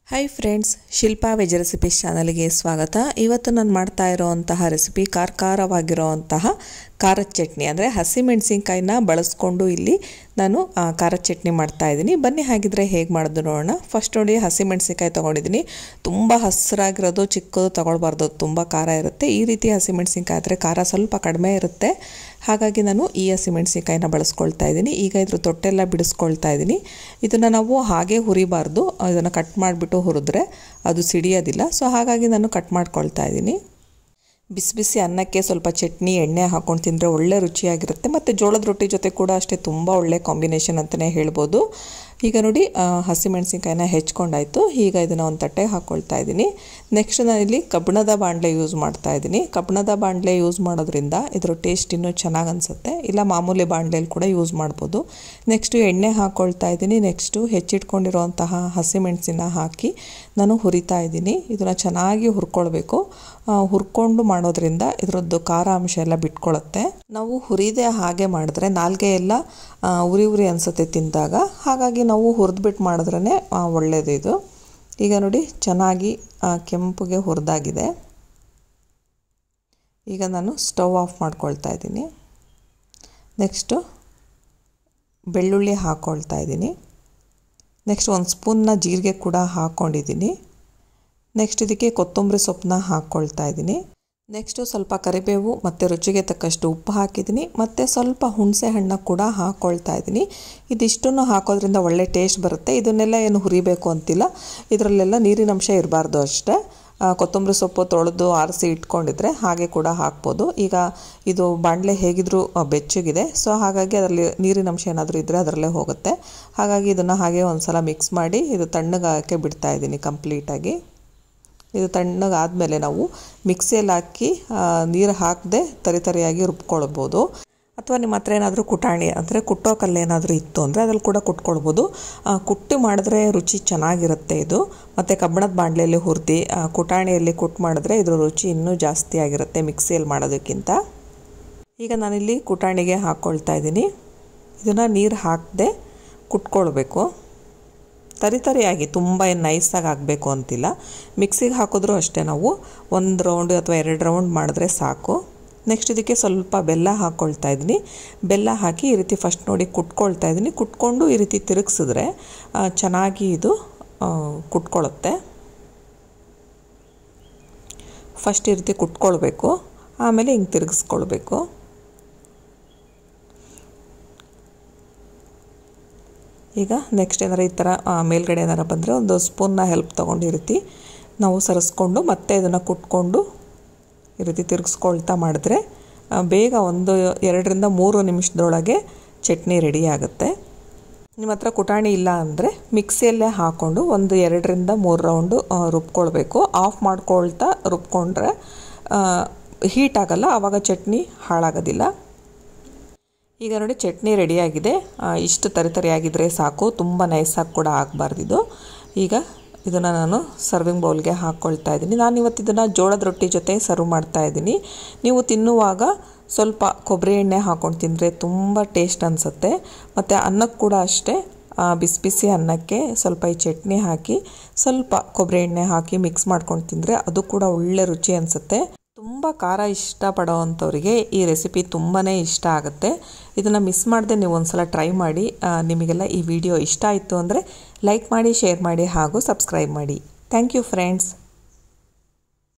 hi friends Shilpa veg recipes ಚಾನಲ್ಗೆ ಸ್ವಾಗತ ಇವತ್ತು ನಾನು ಮಾಡ್ತಾ ಇರೋವಂತಹ ರೆಸಿಪಿ ಖಾರ ಖಾರವಾಗಿರೋವಂತಹ ಖಾರದ ಚಟ್ನಿ ಅಂದರೆ ಹಸಿಮೆಣಸಿನ್ಕಾಯಿನ ಬಳಸ್ಕೊಂಡು ಇಲ್ಲಿ ನಾನು ಆ, ಖಾರದ ಚಟ್ನಿ ಮಾಡ್ತಾ ಇದ್ದೀನಿ ಬನ್ನಿ ಹಾಗಿದ್ರೆ ಹೇಗೆ ಮಾಡೋದು ನೋಡೋಣ ಫಸ್ಟ್ ನೋಡಿ ಹಸಿಮೆಣಸಿನ್ಕಾಯಿ ತೊಗೊಂಡಿದ್ದೀನಿ ತುಂಬ ಹಸಿರಾಗಿರೋದು ಚಿಕ್ಕದು ತೊಗೊಳ್ಬಾರ್ದು ತುಂಬ ಖಾರ ಇರುತ್ತೆ ಈ ರೀತಿ ಹಸಿಮೆಣಸಿನ್ಕಾಯಿ ಆದರೆ ಖಾರ ಸ್ವಲ್ಪ ಕಡಿಮೆ ಇರುತ್ತೆ ಹಾಗಾಗಿ ನಾನು ಈ ಹಸಿಮೆಣಸಿನ್ಕಾಯಿನ ಬಳಸ್ಕೊಳ್ತಾ ಇದ್ದೀನಿ ಈಗ ಇದ್ರ ತೊಟ್ಟೆಲ್ಲ ಬಿಡಿಸ್ಕೊಳ್ತಾ ಇದ್ದೀನಿ ಇದನ್ನು ನಾವು ಹಾಗೆ ಹುರಿಬಾರ್ದು ಇದನ್ನು ಕಟ್ ಮಾಡಿಬಿಟ್ಟು ಹುರಿದ್ರೆ ಅದು ಸಿಡಿಯೋದಿಲ್ಲ ಸೊ ಹಾಗಾಗಿ ನಾನು ಕಟ್ ಮಾಡ್ಕೊಳ್ತಾ ಇದ್ದೀನಿ ಬಿಸಿ ಬಿಸಿ ಅನ್ನಕ್ಕೆ ಸ್ವಲ್ಪ ಚಟ್ನಿ ಎಣ್ಣೆ ಹಾಕೊಂಡು ತಿಂದರೆ ಒಳ್ಳೆ ರುಚಿಯಾಗಿರುತ್ತೆ ಮತ್ತು ಜೋಳದ ರೊಟ್ಟಿ ಜೊತೆ ಕೂಡ ಅಷ್ಟೇ ತುಂಬ ಒಳ್ಳೆ ಕಾಂಬಿನೇಷನ್ ಅಂತಲೇ ಹೇಳ್ಬೋದು ಈಗ ನೋಡಿ ಆ, ಹಸಿಮೆಣಸಿನ್ಕಾಯಿನ ಹೆಚ್ಕೊಂಡಾಯಿತು ಈಗ ಇದನ್ನು ಒಂದು ತಟ್ಟೆಗೆ ಹಾಕ್ಕೊಳ್ತಾ ಇದ್ದೀನಿ ನೆಕ್ಸ್ಟ್ ನಾನಿಲ್ಲಿ ಕಬ್ಬಣದ ಬಾಣಲೆ ಯೂಸ್ ಮಾಡ್ತಾ ಇದ್ದೀನಿ ಕಬ್ಬಣದ ಬಾಣಲೆ ಯೂಸ್ ಮಾಡೋದ್ರಿಂದ ಇದ್ರ ಟೇಸ್ಟ್ ಇನ್ನೂ ಚೆನ್ನಾಗಿ ಅನಿಸುತ್ತೆ ಇಲ್ಲ ಮಾಮೂಲಿ ಬಾಣಲೆಯಲ್ಲಿ ಕೂಡ ಯೂಸ್ ಮಾಡ್ಬೋದು ನೆಕ್ಸ್ಟು ಎಣ್ಣೆ ಹಾಕ್ಕೊಳ್ತಾ ಇದ್ದೀನಿ ನೆಕ್ಸ್ಟು ಹೆಚ್ಚಿಟ್ಕೊಂಡಿರೋಂತಹ ಹಸಿಮೆಣಸಿನ ಹಾಕಿ ನಾನು ಹುರಿತಾ ಇದ್ದೀನಿ ಇದನ್ನು ಚೆನ್ನಾಗಿ ಹುರ್ಕೊಳ್ಬೇಕು ಆ, ಹುರ್ಕೊಂಡು ಮಾಡೋದ್ರಿಂದ ಇದರದ್ದು ಖಾರ ಅಂಶ ಎಲ್ಲ ಬಿಟ್ಕೊಳ್ಳುತ್ತೆ ನಾವು ಹುರಿದೆ ಹಾಗೆ ಮಾಡಿದ್ರೆ ನಾಲ್ಗೆ ಎಲ್ಲ ಆ, ಉರಿ ಉರಿ ಅನಿಸುತ್ತೆ ತಿಂದಾಗ ಹಾಗಾಗಿ ನಾವು ಹುರಿದ್ಬಿಟ್ಟು ಮಾಡಿದ್ರೇ ಒಳ್ಳೆಯದು ಇದು ಈಗ ನೋಡಿ ಚೆನ್ನಾಗಿ ಆ, ಕೆಂಪುಗೆ ಹುರಿದಾಗಿದೆ ಈಗ ನಾನು ಸ್ಟವ್ ಆಫ್ ಮಾಡ್ಕೊಳ್ತಾ ಇದ್ದೀನಿ ನೆಕ್ಸ್ಟು ಬೆಳ್ಳುಳ್ಳಿ ಹಾಕ್ಕೊಳ್ತಾ ಇದ್ದೀನಿ ನೆಕ್ಸ್ಟ್ ಒಂದು ಸ್ಪೂನ್ನ ಜೀರಿಗೆ ಕೂಡ ಹಾಕ್ಕೊಂಡಿದ್ದೀನಿ ನೆಕ್ಸ್ಟ್ ಇದಕ್ಕೆ ಕೊತ್ತಂಬರಿ ಸೊಪ್ಪನ್ನ ಹಾಕ್ಕೊಳ್ತಾ ಇದ್ದೀನಿ ನೆಕ್ಸ್ಟು ಸ್ವಲ್ಪ ಕರಿಬೇವು ಮತ್ತು ರುಚಿಗೆ ತಕ್ಕಷ್ಟು ಉಪ್ಪು ಹಾಕಿದ್ದೀನಿ ಮತ್ತು ಸ್ವಲ್ಪ ಹುಣಸೆ ಹಣ್ಣು ಕೂಡ ಹಾಕ್ಕೊಳ್ತಾ ಇದ್ದೀನಿ ಇದಿಷ್ಟನ್ನು ಹಾಕೋದ್ರಿಂದ ಒಳ್ಳೆ ಟೇಸ್ಟ್ ಬರುತ್ತೆ ಇದನ್ನೆಲ್ಲ ಏನು ಹುರಿಬೇಕು ಅಂತಿಲ್ಲ ಇದರಲ್ಲೆಲ್ಲ ನೀರಿನ ಅಂಶ ಇರಬಾರ್ದು ಅಷ್ಟೇ ಆ, ಕೊತ್ತಂಬರಿ ಸೊಪ್ಪು ತೊಳೆದು ಆರಿಸಿ ಇಟ್ಕೊಂಡಿದ್ರೆ ಹಾಗೆ ಕೂಡ ಹಾಕ್ಬೋದು ಈಗ ಇದು ಬಾಣಲೆ ಹೇಗಿದ್ರೂ ಆ, ಬೆಚ್ಚಗಿದೆ ಸೊ ಹಾಗಾಗಿ ಅದರಲ್ಲಿ ನೀರಿನ ಅಂಶ ಏನಾದರೂ ಇದ್ದರೆ ಅದರಲ್ಲೇ ಹೋಗುತ್ತೆ ಹಾಗಾಗಿ ಇದನ್ನು ಹಾಗೆ ಒಂದು ಸಲ ಮಿಕ್ಸ್ ಮಾಡಿ ಇದು ತಣ್ಣಗಾಗಕ್ಕೆ ಬಿಡ್ತಾ ಇದ್ದೀನಿ ಕಂಪ್ಲೀಟಾಗಿ ಇದು ತಣ್ಣಗಾದಮೇಲೆ ನಾವು ಮಿಕ್ಸಿಯಲ್ಲಿ ಹಾಕಿ ನೀರು ಹಾಕದೆ ತರಿತರಿಯಾಗಿ ರುಬ್ಕೊಳ್ಬೋದು ಅಥವಾ ನಿಮ್ಮ ಹತ್ರ ಏನಾದರೂ ಕುಟಾಣಿ ಅಂದರೆ ಕುಟ್ಟೋ ಕಲ್ಲು ಏನಾದರೂ ಇತ್ತು ಅಂದರೆ ಅದ್ರಲ್ಲಿ ಕೂಡ ಕುಟ್ಕೊಳ್ಬೋದು ಆ, ಕುಟ್ಟಿ ಮಾಡಿದ್ರೆ ರುಚಿ ಚೆನ್ನಾಗಿರುತ್ತೆ ಇದು ಮತ್ತು ಕಬ್ಬಣದ ಬಾಣಲೆಯಲ್ಲಿ ಹುರಿದು ಕುಟಾಣಿಯಲ್ಲಿ ಕುಟ್ಟು ಮಾಡಿದ್ರೆ ಇದ್ರ ರುಚಿ ಇನ್ನೂ ಜಾಸ್ತಿ ಆಗಿರುತ್ತೆ ಮಿಕ್ಸಿಯಲ್ಲಿ ಮಾಡೋದಕ್ಕಿಂತ ಈಗ ನಾನಿಲ್ಲಿ ಕುಟಾಣಿಗೆ ಹಾಕ್ಕೊಳ್ತಾ ಇದ್ದೀನಿ ಇದನ್ನು ನೀರು ಹಾಕದೆ ಕುಟ್ಕೊಳ್ಬೇಕು ತರಿತರಿಯಾಗಿ ತುಂಬ ಏನು ನೈಸಾಗಿ ಆಗಬೇಕು ಅಂತಿಲ್ಲ ಮಿಕ್ಸಿಗೆ ಹಾಕಿದ್ರೂ ಅಷ್ಟೇ ನಾವು ಒಂದು ರೌಂಡ್ ಅಥವಾ ಎರಡು ರೌಂಡ್ ಮಾಡಿದ್ರೆ ಸಾಕು ನೆಕ್ಸ್ಟ್ ಇದಕ್ಕೆ ಸ್ವಲ್ಪ ಬೆಲ್ಲ ಹಾಕ್ಕೊಳ್ತಾ ಇದ್ದೀನಿ ಬೆಲ್ಲ ಹಾಕಿ ಈ ರೀತಿ ಫಸ್ಟ್ ನೋಡಿ ಕುಟ್ಕೊಳ್ತಾ ಇದ್ದೀನಿ ಕುಟ್ಕೊಂಡು ಈ ರೀತಿ ತಿರುಗಿಸಿದ್ರೆ ಆ, ಚೆನ್ನಾಗಿ ಇದು ಆ, ಕುಟ್ಕೊಳ್ಳುತ್ತೆ ಫಸ್ಟ್ ಈ ರೀತಿ ಕುಟ್ಕೊಳ್ಬೇಕು ಆಮೇಲೆ ಹಿಂಗೆ ತಿರುಗಿಸ್ಕೊಳ್ಬೇಕು ಈಗ ನೆಕ್ಸ್ಟ್ ಏನಾರು ಈ ಥರ ಆ, ಮೇಲ್ಗಡೆ ಏನಾರು ಬಂದರೆ ಒಂದು ಸ್ಪೂನ್ನ ಹೆಲ್ಪ್ ತೊಗೊಂಡು ಈ ರೀತಿ ನಾವು ಸರಿಸ್ಕೊಂಡು ಮತ್ತೆ ಇದನ್ನು ಕುಟ್ಕೊಂಡು ಈ ರೀತಿ ತಿರುಗಿಸ್ಕೊಳ್ತಾ ಮಾಡಿದ್ರೆ ಆ, ಬೇಗ ಒಂದು ಎರಡರಿಂದ ಮೂರು ನಿಮಿಷದೊಳಗೆ ಚಟ್ನಿ ರೆಡಿ ಆಗುತ್ತೆ ನಿಮ್ಮ ಹತ್ರ ಕುಟಾಣಿ ಇಲ್ಲ ಅಂದರೆ ಮಿಕ್ಸಿಯಲ್ಲೇ ಹಾಕ್ಕೊಂಡು ಒಂದು ಎರಡರಿಂದ ಮೂರು ರೌಂಡು ಆ, ರುಬ್ಕೊಳ್ಬೇಕು ಆಫ್ ಮಾಡ್ಕೊಳ್ತಾ ರುಬ್ಕೊಂಡ್ರೆ ಹೀಟ್ ಆಗಲ್ಲ ಆವಾಗ ಚಟ್ನಿ ಹಾಳಾಗೋದಿಲ್ಲ ಈಗ ನೋಡಿ ಚಟ್ನಿ ರೆಡಿಯಾಗಿದೆ ಆ, ಇಷ್ಟು ತರಿತರಿಯಾಗಿದ್ದರೆ ಸಾಕು ತುಂಬ ನೈಸಾಗಿ ಕೂಡ ಆಗಬಾರ್ದಿದು ಈಗ ಇದನ್ನು ನಾನು ಸರ್ವಿಂಗ್ ಬೌಲ್ಗೆ ಹಾಕ್ಕೊಳ್ತಾ ಇದ್ದೀನಿ ನಾನು ಇವತ್ತು ಇದನ್ನು ಜೋಳದ ರೊಟ್ಟಿ ಜೊತೆ ಸರ್ವ್ ಮಾಡ್ತಾ ಇದ್ದೀನಿ ನೀವು ತಿನ್ನುವಾಗ ಸ್ವಲ್ಪ ಕೊಬ್ಬರಿ ಎಣ್ಣೆ ಹಾಕ್ಕೊಂಡು ತಿಂದರೆ ತುಂಬ ಟೇಸ್ಟ್ ಅನಿಸುತ್ತೆ ಮತ್ತು ಅನ್ನಕ್ಕೆ ಕೂಡ ಅಷ್ಟೇ ಆ, ಬಿಸಿ ಬಿಸಿ ಅನ್ನಕ್ಕೆ ಸ್ವಲ್ಪ ಈ ಚಟ್ನಿ ಹಾಕಿ ಸ್ವಲ್ಪ ಕೊಬ್ಬರಿ ಎಣ್ಣೆ ಹಾಕಿ ಮಿಕ್ಸ್ ಮಾಡ್ಕೊಂಡು ತಿಂದರೆ ಅದು ಕೂಡ ಒಳ್ಳೆ ರುಚಿ ಅನಿಸುತ್ತೆ ತುಂಬ ಖಾರ ಇಷ್ಟಪಡೋವಂಥವ್ರಿಗೆ ಈ ರೆಸಿಪಿ ತುಂಬಾ ಇಷ್ಟ ಆಗುತ್ತೆ ಇದನ್ನು ಮಿಸ್ ಮಾಡದೆ ನೀವು ಒಂದ್ಸಲ ಟ್ರೈ ಮಾಡಿ ಆ, ನಿಮಗೆಲ್ಲ ಈ ವಿಡಿಯೋ ಇಷ್ಟ ಆಯಿತು ಅಂದರೆ ಲೈಕ್ ಮಾಡಿ ಶೇರ್ ಮಾಡಿ ಹಾಗೂ ಸಬ್ಸ್ಕ್ರೈಬ್ ಮಾಡಿ ಥ್ಯಾಂಕ್ ಯು ಫ್ರೆಂಡ್ಸ್